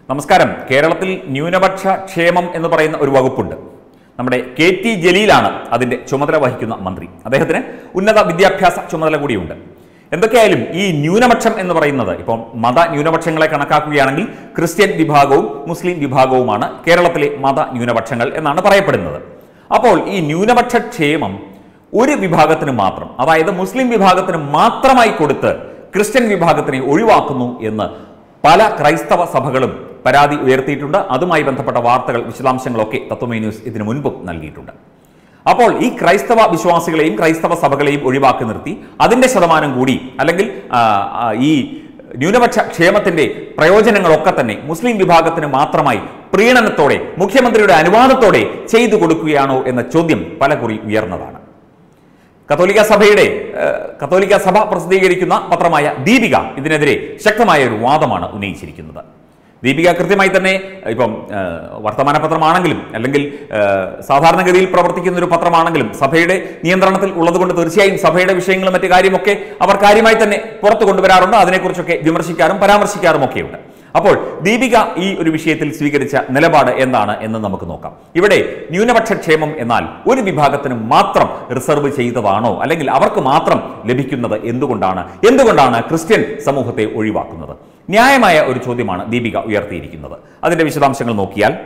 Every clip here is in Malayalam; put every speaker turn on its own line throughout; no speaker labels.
നമസ്കാരം കേരളത്തിൽ ന്യൂനപക്ഷ ക്ഷേമം എന്ന് പറയുന്ന ഒരു വകുപ്പുണ്ട് നമ്മുടെ കെ ടി ജലീലാണ് അതിന്റെ ചുമതല വഹിക്കുന്ന മന്ത്രി അദ്ദേഹത്തിന് ഉന്നത വിദ്യാഭ്യാസ ചുമതല കൂടിയുണ്ട് എന്തൊക്കെയായാലും ഈ ന്യൂനപക്ഷം എന്ന് പറയുന്നത് ഇപ്പോൾ മത ന്യൂനപക്ഷങ്ങളെ കണക്കാക്കുകയാണെങ്കിൽ ക്രിസ്ത്യൻ വിഭാഗവും മുസ്ലിം വിഭാഗവുമാണ് കേരളത്തിലെ മത ന്യൂനപക്ഷങ്ങൾ എന്നാണ് പറയപ്പെടുന്നത് അപ്പോൾ ഈ ന്യൂനപക്ഷ ക്ഷേമം ഒരു വിഭാഗത്തിന് മാത്രം അതായത് മുസ്ലിം വിഭാഗത്തിന് മാത്രമായി കൊടുത്ത് ക്രിസ്ത്യൻ വിഭാഗത്തിനെ ഒഴിവാക്കുന്നു എന്ന് പല ക്രൈസ്തവ സഭകളും പരാതി ഉയർത്തിയിട്ടുണ്ട് അതുമായി ബന്ധപ്പെട്ട വാർത്തകൾ വിശദാംശങ്ങളൊക്കെ തത്വമേ ന്യൂസ് ഇതിനു മുൻപും നൽകിയിട്ടുണ്ട് അപ്പോൾ ഈ ക്രൈസ്തവ വിശ്വാസികളെയും ക്രൈസ്തവ സഭകളെയും ഒഴിവാക്കി നിർത്തി അതിന്റെ ശതമാനം കൂടി അല്ലെങ്കിൽ ആ, ആ, ഈ ന്യൂനപക്ഷ ക്ഷേമത്തിന്റെ പ്രയോജനങ്ങളൊക്കെ തന്നെ മുസ്ലിം വിഭാഗത്തിന് മാത്രമായി പ്രീണനത്തോടെ മുഖ്യമന്ത്രിയുടെ അനുവാദത്തോടെ ചെയ്തു കൊടുക്കുകയാണോ എന്ന ചോദ്യം പലകുറി ഉയർന്നതാണ് കത്തോലിക്ക സഭയുടെ ഏഹ്, കത്തോലിക്ക സഭ പ്രസിദ്ധീകരിക്കുന്ന പത്രമായ ദീപിക ഇതിനെതിരെ ശക്തമായ ഒരു വാദമാണ് ഉന്നയിച്ചിരിക്കുന്നത് ദീപിക കൃത്യമായി തന്നെ ഇപ്പം ഏഹ്, വർത്തമാന പത്രമാണെങ്കിലും അല്ലെങ്കിൽ ഏഹ്, സാധാരണഗതിയിൽ പ്രവർത്തിക്കുന്ന ഒരു പത്രമാണെങ്കിലും സഭയുടെ നിയന്ത്രണത്തിൽ ഉള്ളതുകൊണ്ട് തീർച്ചയായും സഭയുടെ വിഷയങ്ങളും മറ്റു കാര്യമൊക്കെ അവർ കാര്യമായി തന്നെ പുറത്തു കൊണ്ടുവരാറുണ്ട് അതിനെക്കുറിച്ചൊക്കെ വിമർശിക്കാറും പരാമർശിക്കാറും ഒക്കെയുണ്ട് അപ്പോൾ ദീപിക ഈ ഒരു വിഷയത്തിൽ സ്വീകരിച്ച നിലപാട് എന്താണ് എന്ന് നമുക്ക് നോക്കാം ഇവിടെ ന്യൂനപക്ഷ ക്ഷേമം എന്നാൽ ഒരു വിഭാഗത്തിന് മാത്രം റിസർവ് ചെയ്തതാണോ അല്ലെങ്കിൽ അവർക്ക് മാത്രം ലഭിക്കുന്നത് എന്തുകൊണ്ടാണ് എന്തുകൊണ്ടാണ് ക്രിസ്ത്യൻ സമൂഹത്തെ ഒഴിവാക്കുന്നത് ന്യായമായ ഒരു ചോദ്യമാണ് ദീപിക ഉയർത്തിയിരിക്കുന്നത് അതിന്റെ വിശദാംശങ്ങൾ നോക്കിയാൽ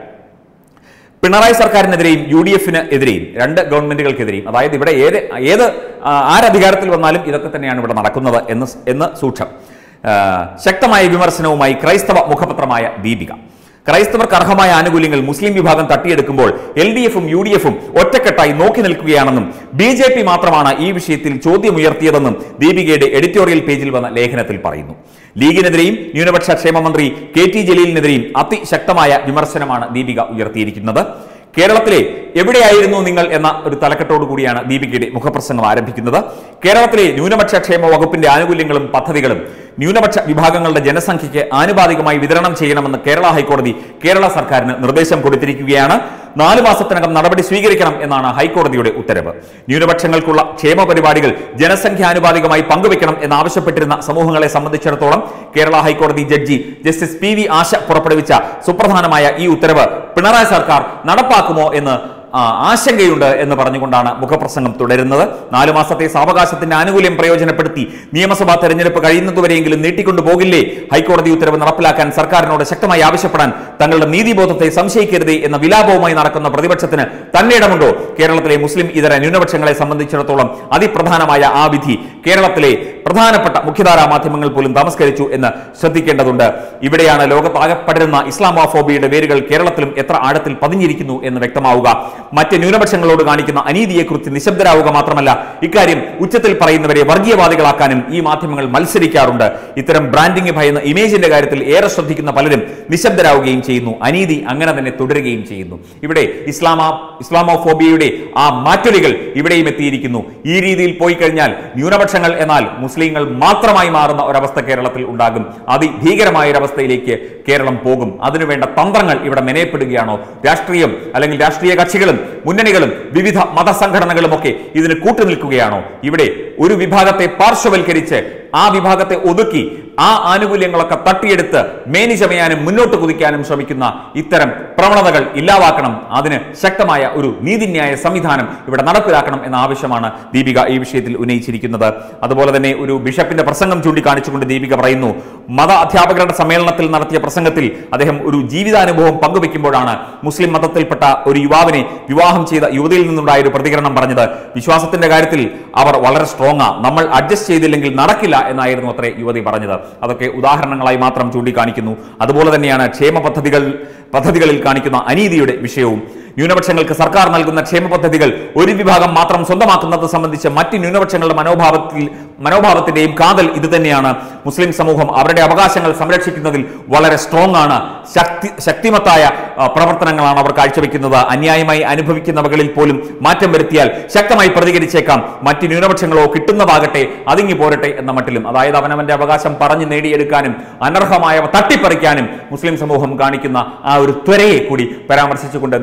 പിണറായി സർക്കാരിനെതിരെയും യു ഡി എഫിന് എതിരെയും രണ്ട് ഗവൺമെന്റുകൾക്കെതിരെയും അതായത് ഇവിടെ ഏത് ഏത് ആ, ആരധികാരത്തിൽ വന്നാലും ഇതൊക്കെ തന്നെയാണ് ഇവിടെ നടക്കുന്നത് എന്ന് സ്- എന്ന് സൂക്ഷം ആ, ശക്തമായ വിമർശനവുമായി ക്രൈസ്തവ മുഖപത്രമായ ദീപിക ക്രൈസ്തവർക്ക് അർഹമായ ആനുകൂല്യങ്ങൾ മുസ്ലിം വിഭാഗം തട്ടിയെടുക്കുമ്പോൾ എൽ ഡി എഫും യു ഡി എഫും ഒറ്റക്കെട്ടായി നോക്കി നിൽക്കുകയാണെന്നും ബി ജെ പി മാത്രമാണ് ഈ വിഷയത്തിൽ ചോദ്യമുയർത്തിയതെന്നും ദീപികയുടെ എഡിറ്റോറിയൽ പേജിൽ വന്ന ലേഖനത്തിൽ പറയുന്നു ലീഗിനെതിരെയും ന്യൂനപക്ഷ ക്ഷേമ മന്ത്രി കെ ടി ജലീലിനെതിരെയും അതിശക്തമായ വിമർശനമാണ് ദീപിക ഉയർത്തിയിരിക്കുന്നത് കേരളത്തിലെ എവിടെയായിരുന്നു നിങ്ങൾ എന്ന ഒരു തലക്കെട്ടോടു കൂടിയാണ് ദീപികയുടെ മുഖപ്രസംഗം ആരംഭിക്കുന്നത് കേരളത്തിലെ ന്യൂനപക്ഷ ക്ഷേമ വകുപ്പിന്റെ ആനുകൂല്യങ്ങളും പദ്ധതികളും ന്യൂനപക്ഷ വിഭാഗങ്ങളുടെ ജനസംഖ്യയ്ക്ക് ആനുപാതികമായി വിതരണം ചെയ്യണമെന്ന് കേരള ഹൈക്കോടതി കേരള സർക്കാരിന് നിർദ്ദേശം കൊടുത്തിരിക്കുകയാണ് നാല് മാസത്തിനകം നടപടി സ്വീകരിക്കണം എന്നാണ് ഹൈക്കോടതിയുടെ ഉത്തരവ് ന്യൂനപക്ഷങ്ങൾക്കുള്ള ക്ഷേമ പരിപാടികൾ ജനസംഖ്യാനുപാതികമായി പങ്കുവെക്കണം എന്നാവശ്യപ്പെട്ടിരുന്ന സമൂഹങ്ങളെ സംബന്ധിച്ചിടത്തോളം കേരള ഹൈക്കോടതി judge justice P V Asha പുറപ്പെടുവിച്ച സുപ്രധാനമായ ഈ ഉത്തരവ് പിണറായി സർക്കാർ നടപ്പാക്കുമോ എന്ന് ആ, ആശങ്കയുണ്ട് എന്ന് പറഞ്ഞുകൊണ്ടാണ് മുഖപ്രസംഗം തുടരുന്നത് നാലു മാസത്തെ സാവകാശത്തിന്റെ ആനുകൂല്യം പ്രയോജനപ്പെടുത്തി നിയമസഭാ തെരഞ്ഞെടുപ്പ് കഴിയുന്നതുവരെയെങ്കിലും നീട്ടിക്കൊണ്ടു പോകില്ലേ ഹൈക്കോടതി ഉത്തരവ് നടപ്പിലാക്കാൻ സർക്കാരിനോട് ശക്തമായി ആവശ്യപ്പെടാൻ തങ്ങളുടെ നീതിബോധത്തെ സംശയിക്കരുതേ എന്ന വിലാപവുമായി നടക്കുന്ന പ്രതിപക്ഷത്തിന് തന്നെ ഇടമുണ്ടോ കേരളത്തിലെ മുസ്ലിം ഇതര ന്യൂനപക്ഷങ്ങളെ സംബന്ധിച്ചിടത്തോളം അതിപ്രധാനമായ ആ വിധി കേരളത്തിലെ പ്രധാനപ്പെട്ട മുഖ്യധാരാ മാധ്യമങ്ങൾ പോലും തമസ്കരിച്ചു എന്ന് ശ്രദ്ധിക്കേണ്ടതുണ്ട് ഇവിടെയാണ് ലോകത്താകപ്പെട്ടിരുന്ന ഇസ്ലാമോഫോബിയുടെ വേരുകൾ കേരളത്തിലും എത്ര ആഴത്തിൽ പതിഞ്ഞിരിക്കുന്നു എന്ന് വ്യക്തമാവുക മറ്റ് ന്യൂനപക്ഷങ്ങളോട് കാണിക്കുന്ന അനീതിയെക്കുറിച്ച് നിശബ്ദരാവുക മാത്രമല്ല ഇക്കാര്യം ഉച്ചത്തിൽ പറയുന്നവരെ വർഗീയവാദികളാക്കാനും ഈ മാധ്യമങ്ങൾ മത്സരിക്കാറുണ്ട് ഇത്തരം ബ്രാൻഡിംഗ് ഭയന്ന് ഇമേജിന്റെ കാര്യത്തിൽ ഏറെ ശ്രദ്ധിക്കുന്ന പലരും നിശബ്ദരാവുകയും ചെയ്യുന്നു അനീതി അങ്ങനെ തന്നെ തുടരുകയും ചെയ്യുന്നു ഇവിടെ ഇസ്ലാമ ഇസ്ലാമോഫോബിയയുടെ ആ മാറ്റൊലികൾ ഇവിടെയും എത്തിയിരിക്കുന്നു ഈ രീതിയിൽ പോയി കഴിഞ്ഞാൽ ന്യൂനപക്ഷങ്ങൾ എന്നാൽ മുസ്ലിങ്ങൾ മാത്രമായി മാറുന്ന ഒരവസ്ഥ കേരളത്തിൽ ഉണ്ടാകും അതിഭീകരമായ ഒരവസ്ഥയിലേക്ക് കേരളം പോകും അതിനുവേണ്ട തന്ത്രങ്ങൾ ഇവിടെ മെനയപ്പെടുകയാണോ രാഷ്ട്രീയം അല്ലെങ്കിൽ രാഷ്ട്രീയ കക്ഷികളും മുന്നണികളും വിവിധ മതസംഘടനകളും ഒക്കെ ഇതിന് കൂട്ടുനിൽക്കുകയാണോ ഇവിടെ ഒരു വിഭാഗത്തെ പാർശ്വവൽക്കരിച്ച് ആ വിഭാഗത്തെ ഒതുക്കി ആ ആനുകൂല്യങ്ങളൊക്കെ തട്ടിയെടുത്ത് മേനി ചമയാനും മുന്നോട്ട് കുതിക്കാനും ശ്രമിക്കുന്ന ഇത്തരം പ്രവണതകൾ ഇല്ലാതാക്കണം അതിന് ശക്തമായ ഒരു നീതിന്യായ സംവിധാനം ഇവിടെ നടപ്പിലാക്കണം എന്ന ആവശ്യമാണ് ദീപിക ഈ വിഷയത്തിൽ ഉന്നയിച്ചിരിക്കുന്നത് അതുപോലെ തന്നെ ഒരു ബിഷപ്പിന്റെ പ്രസംഗം ചൂണ്ടിക്കാണിച്ചുകൊണ്ട് ദീപിക പറയുന്നു മത അധ്യാപകരുടെ സമ്മേളനത്തിൽ നടത്തിയ പ്രസംഗത്തിൽ അദ്ദേഹം ഒരു ജീവിതാനുഭവം പങ്കുവെക്കുമ്പോഴാണ് മുസ്ലിം മതത്തിൽപ്പെട്ട ഒരു യുവാവിനെ വിവാഹം ചെയ്ത യുവതിയിൽ നിന്നുണ്ടായ ഒരു പ്രതികരണം പറഞ്ഞത് വിശ്വാസത്തിന്റെ കാര്യത്തിൽ അവർ വളരെ സ്ട്രോങ് ആ നമ്മൾ അഡ്ജസ്റ്റ് ചെയ്തില്ലെങ്കിൽ നടക്കില്ല എന്നായിരുന്നു അത്രേ യുവതി പറഞ്ഞത് അതൊക്കെ ഉദാഹരണങ്ങളായി മാത്രം ചൂണ്ടിക്കാണിക്കുന്നു അതുപോലെ തന്നെയാണ് ക്ഷേമ പദ്ധതികൾ പദ്ധതികളിൽ കാണിക്കുന്ന അനീതിയുടെ വിഷയവും ന്യൂനപക്ഷങ്ങൾക്ക് സർക്കാർ നൽകുന്ന ക്ഷേമ പദ്ധതികൾ ഒരു വിഭാഗം മാത്രം സ്വന്തമാക്കുന്നത് സംബന്ധിച്ച് മറ്റ് ന്യൂനപക്ഷങ്ങളുടെ മനോഭാവത്തിൽ മനോഭാവത്തിന്റെയും കാതൽ ഇത് തന്നെയാണ് മുസ്ലിം സമൂഹം അവരുടെ അവകാശങ്ങൾ സംരക്ഷിക്കുന്നതിൽ വളരെ സ്ട്രോങ് ആണ് ശക്തി ശക്തിമത്തായ ആ, പ്രവർത്തനങ്ങളാണ് അവർ കാഴ്ചവെക്കുന്നത് അന്യായമായി അനുഭവിക്കുന്നവകളിൽ പോലും മാറ്റം വരുത്തിയാൽ ശക്തമായി പ്രതികരിച്ചേക്കാം മറ്റ് ന്യൂനപക്ഷങ്ങളോ കിട്ടുന്നതാകട്ടെ അതിങ്ങി പോരട്ടെ എന്ന മട്ടിലും അതായത് അവനവന്റെ അവകാശം പറഞ്ഞു നേടിയെടുക്കാനും അനർഹമായവ തട്ടിപ്പറിക്കാനും മുസ്ലിം സമൂഹം കാണിക്കുന്ന ആ ഒരു ത്വരയെ കൂടി പരാമർശിച്ചുകൊണ്ട് ദീപിക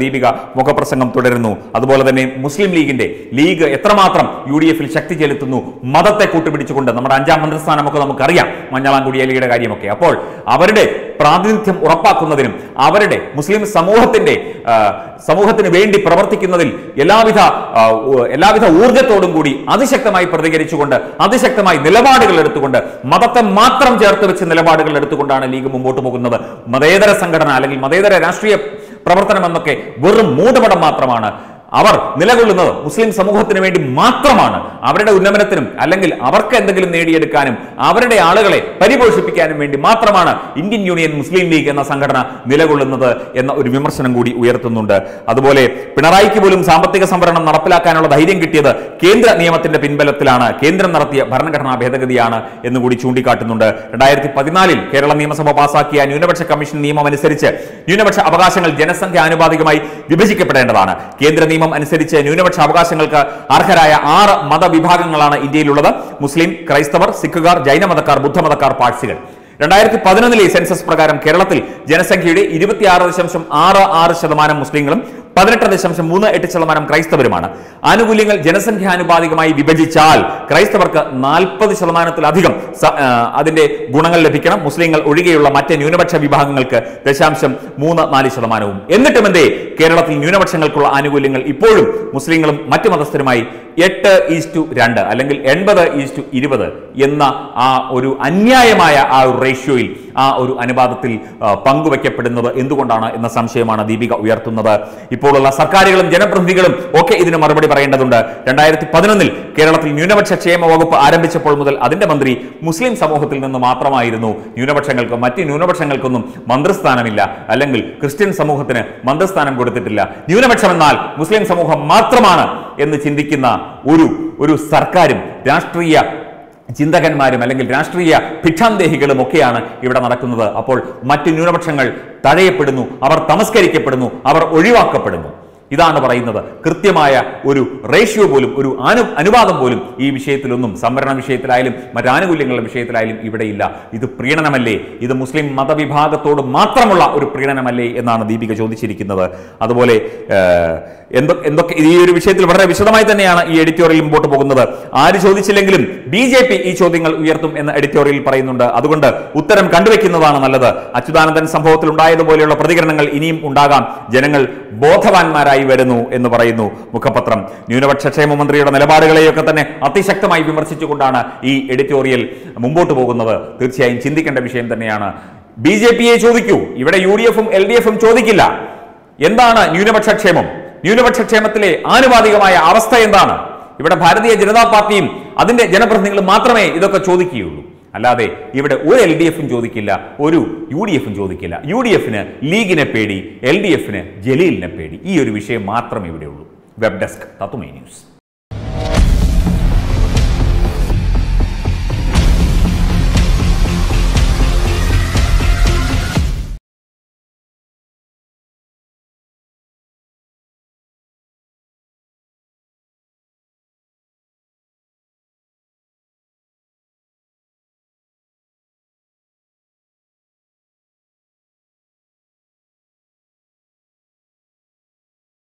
മുഖപ്രസംഗം തുടരുന്നു അതുപോലെ തന്നെ മുസ്ലിം ലീഗിന്റെ ലീഗ് എത്രമാത്രം യു ഡി എഫിൽ ശക്തി ചെലുത്തുന്നു മതത്തെ കൂട്ടുപിടിച്ചുകൊണ്ട് നമ്മുടെ അഞ്ചാം മന്ത്രിസ്ഥാനമൊക്കെ നമുക്കറിയാം മഞ്ഞളാംകുടി അലിയുടെ കാര്യമൊക്കെ അപ്പോൾ അവരുടെ പ്രാതിനിധ്യം ഉറപ്പാക്കുന്നതിനും അവരുടെ മുസ്ലിം സമൂഹത്തിന്റെ ആ, സമൂഹത്തിന് വേണ്ടി പ്രവർത്തിക്കുന്നതിൽ എല്ലാവിധ ആ, ഉ- എല്ലാവിധ ഊർജത്തോടും കൂടി അതിശക്തമായി പ്രതികരിച്ചുകൊണ്ട് അതിശക്തമായി നിലപാടുകൾ എടുത്തുകൊണ്ട് മതത്തെ മാത്രം ചേർത്ത് വെച്ച് നിലപാടുകൾ എടുത്തുകൊണ്ടാണ് ലീഗ് മുമ്പോട്ട് പോകുന്നത് മതേതര സംഘടന അല്ലെങ്കിൽ മതേതര രാഷ്ട്രീയ പ്രവർത്തനം എന്നൊക്കെ വെറും മൂടുപടം മാത്രമാണ് അവർ നിലകൊള്ളുന്നത് മുസ്ലിം സമൂഹത്തിന് വേണ്ടി മാത്രമാണ് അവരുടെ ഉന്നമനത്തിനും അല്ലെങ്കിൽ അവർക്ക് എന്തെങ്കിലും നേടിയെടുക്കാനും അവരുടെ ആളുകളെ പരിപോഷിപ്പിക്കാനും വേണ്ടി മാത്രമാണ് ഇന്ത്യൻ യൂണിയൻ മുസ്ലിം ലീഗ് എന്ന സംഘടന നിലകൊള്ളുന്നത് എന്ന ഒരു വിമർശനം കൂടി ഉയർത്തുന്നുണ്ട് അതുപോലെ പിണറായിക്ക് പോലും സാമ്പത്തിക സംവരണം നടപ്പിലാക്കാനുള്ള ധൈര്യം കിട്ടിയത് കേന്ദ്ര നിയമത്തിന്റെ പിൻബലത്തിലാണ് കേന്ദ്രം നടത്തിയ ഭരണഘടനാ ഭേദഗതിയാണ് എന്ന് കൂടി ചൂണ്ടിക്കാട്ടുന്നുണ്ട് രണ്ടായിരത്തി പതിനാലിൽ കേരള നിയമസഭ പാസാക്കിയ ന്യൂനപക്ഷ കമ്മീഷൻ നിയമം അനുസരിച്ച് ന്യൂനപക്ഷ അവകാശങ്ങൾ ജനസംഖ്യ ആനുപാതികമായി വിഭജിക്കപ്പെടേണ്ടതാണ് കേന്ദ്ര നിയമം അനുസരിച്ച് ന്യൂനപക്ഷ അവകാശങ്ങൾക്ക് അർഹരായ ആറ് മതവിഭാഗങ്ങളാണ് ഇന്ത്യയിലുള്ളത് മുസ്ലിം ക്രൈസ്തവർ സിഖുകാർ ജൈനമതക്കാർ ബുദ്ധമതക്കാർ പാഴ്സികൾ രണ്ടായിരത്തി പതിനൊന്നിലെ സെൻസസ് പ്രകാരം കേരളത്തിൽ ജനസംഖ്യയുടെ ഇരുപത്തിയാറ് ദശാംശം ആറ് ആറ് ശതമാനം മുസ്ലിങ്ങളും പതിനെട്ട് ദശാംശം മൂന്ന് എട്ട് ശതമാനം ക്രൈസ്തവരുമാണ് ആനുകൂല്യങ്ങൾ ജനസംഖ്യാനുപാതികമായി വിഭജിച്ചാൽ ക്രൈസ്തവർക്ക് നാൽപ്പത് ശതമാനത്തിലധികം സ- ആ, അതിന്റെ ഗുണങ്ങൾ ലഭിക്കണം മുസ്ലിങ്ങൾ ഒഴികെയുള്ള മറ്റ് ന്യൂനപക്ഷ വിഭാഗങ്ങൾക്ക് ദശാംശം മൂന്ന് നാല് ശതമാനവും എന്നിട്ടും എന്തേ കേരളത്തിൽ ന്യൂനപക്ഷങ്ങൾക്കുള്ള ആനുകൂല്യങ്ങൾ ഇപ്പോഴും മുസ്ലിങ്ങളും മറ്റു മതസ്ഥരുമായി എട്ട് ഈസ്റ്റു രണ്ട് അല്ലെങ്കിൽ എൺപത് ഈസ്റ്റു ഇരുപത് എന്ന ആ ഒരു അന്യായമായ ആ ഒരു റേഷ്യോയിൽ ആ ഒരു അനുപാതത്തിൽ ആ, പങ്കുവെക്കപ്പെടുന്നത് എന്തുകൊണ്ടാണ് എന്ന സംശയമാണ് ദീപിക ഉയർത്തുന്നത് ഇപ്പോഴുള്ള സർക്കാരുകളും ജനപ്രതിനിധികളും ഒക്കെ ഇതിന് മറുപടി പറയേണ്ടതുണ്ട് രണ്ടായിരത്തി പതിനൊന്നിൽ കേരളത്തിൽ ന്യൂനപക്ഷ ക്ഷേമ വകുപ്പ് ആരംഭിച്ചപ്പോൾ മുതൽ അതിന്റെ മന്ത്രി മുസ്ലിം സമൂഹത്തിൽ നിന്ന് മാത്രമായിരുന്നു ന്യൂനപക്ഷങ്ങൾക്ക് മറ്റ് ന്യൂനപക്ഷങ്ങൾക്കൊന്നും മന്ത്രിസ്ഥാനമില്ല അല്ലെങ്കിൽ ക്രിസ്ത്യൻ സമൂഹത്തിന് മന്ത്രിസ്ഥാനം കൊടുത്തിട്ടില്ല ന്യൂനപക്ഷം എന്നാൽ മുസ്ലിം സമൂഹം മാത്രമാണ് എന്ന് ചിന്തിക്കുന്ന ഒരു ഒരു സർക്കാരും രാഷ്ട്രീയ ചിന്തകന്മാരും അല്ലെങ്കിൽ രാഷ്ട്രീയ ഭിക്ഷാന്തേഹികളും ഒക്കെയാണ് ഇവിടെ നടക്കുന്നത് അപ്പോൾ മറ്റ് ന്യൂനപക്ഷങ്ങൾ തഴയപ്പെടുന്നു അവർ തമസ്കരിക്കപ്പെടുന്നു അവർ ഒഴിവാക്കപ്പെടുന്നു ഇതാണ് പറയുന്നത് കൃത്യമായ ഒരു റേഷ്യോ പോലും ഒരു അനു അനുപാതം പോലും ഈ വിഷയത്തിലൊന്നും സംവരണ വിഷയത്തിലായാലും മറ്റ് ആനുകൂല്യങ്ങളുടെ വിഷയത്തിലായാലും ഇവിടെയില്ല ഇത് പ്രീണനമല്ലേ ഇത് മുസ്ലിം മതവിഭാഗത്തോട് മാത്രമുള്ള ഒരു പ്രീണനമല്ലേ എന്നാണ് ദീപിക ചോദിച്ചിരിക്കുന്നത് അതുപോലെ ഏഹ്, എന്തൊ എന്തൊക്കെ ഈ ഒരു വിഷയത്തിൽ വളരെ വിശദമായി തന്നെയാണ് ഈ എഡിറ്റോറിയൽ മുമ്പോട്ട് പോകുന്നത് ആര് ചോദിച്ചില്ലെങ്കിലും ബി ജെ പി ഈ ചോദ്യങ്ങൾ ഉയർത്തും എന്ന് എഡിറ്റോറിയൽ പറയുന്നുണ്ട് അതുകൊണ്ട് ഉത്തരം കണ്ടുവെക്കുന്നതാണ് നല്ലത് അച്യുതാനന്ദൻ സംഭവത്തിൽ ഉണ്ടായതുപോലെയുള്ള പ്രതികരണങ്ങൾ ഇനിയും ഉണ്ടാകാം ജനങ്ങൾ ബോധവാന്മാരായി വരുന്നു എന്ന് പറയുന്നു മുഖപത്രം ന്യൂനപക്ഷ ക്ഷേമ മന്ത്രിയുടെ നിലപാടുകളെയൊക്കെ തന്നെ അതിശക്തമായി വിമർശിച്ചുകൊണ്ടാണ് ഈ എഡിറ്റോറിയൽ മുമ്പോട്ട് പോകുന്നത് തീർച്ചയായും ചിന്തിക്കേണ്ട വിഷയം തന്നെയാണ് ബി ജെ പിയെ ചോദിക്കൂ ഇവിടെ യു ഡി എഫും എൽ ഡി എഫും ചോദിക്കില്ല എന്താണ് ന്യൂനപക്ഷ ക്ഷേമം ന്യൂനപക്ഷ ക്ഷേമത്തിലെ ആനുപാതികമായ അവസ്ഥ എന്താണ് ഇവിടെ ഭാരതീയ ജനതാ പാർട്ടിയും അതിന്റെ ജനപ്രതിനിധികളും മാത്രമേ ഇതൊക്കെ ചോദിക്കുകയുള്ളൂ അല്ലാതെ ഇവിടെ ഒരു എൽ ഡി എഫും ചോദിക്കില്ല ഒരു യു ഡി എഫും ചോദിക്കില്ല യു ഡി എഫിന് ലീഗിനെ പേടി എൽ ഡി എഫിന് ജലീലിനെ പേടി ഈ ഒരു വിഷയം മാത്രമേ ഇവിടെയുള്ളൂ വെബ് ഡെസ്ക് തത്തുമൈ ന്യൂസ്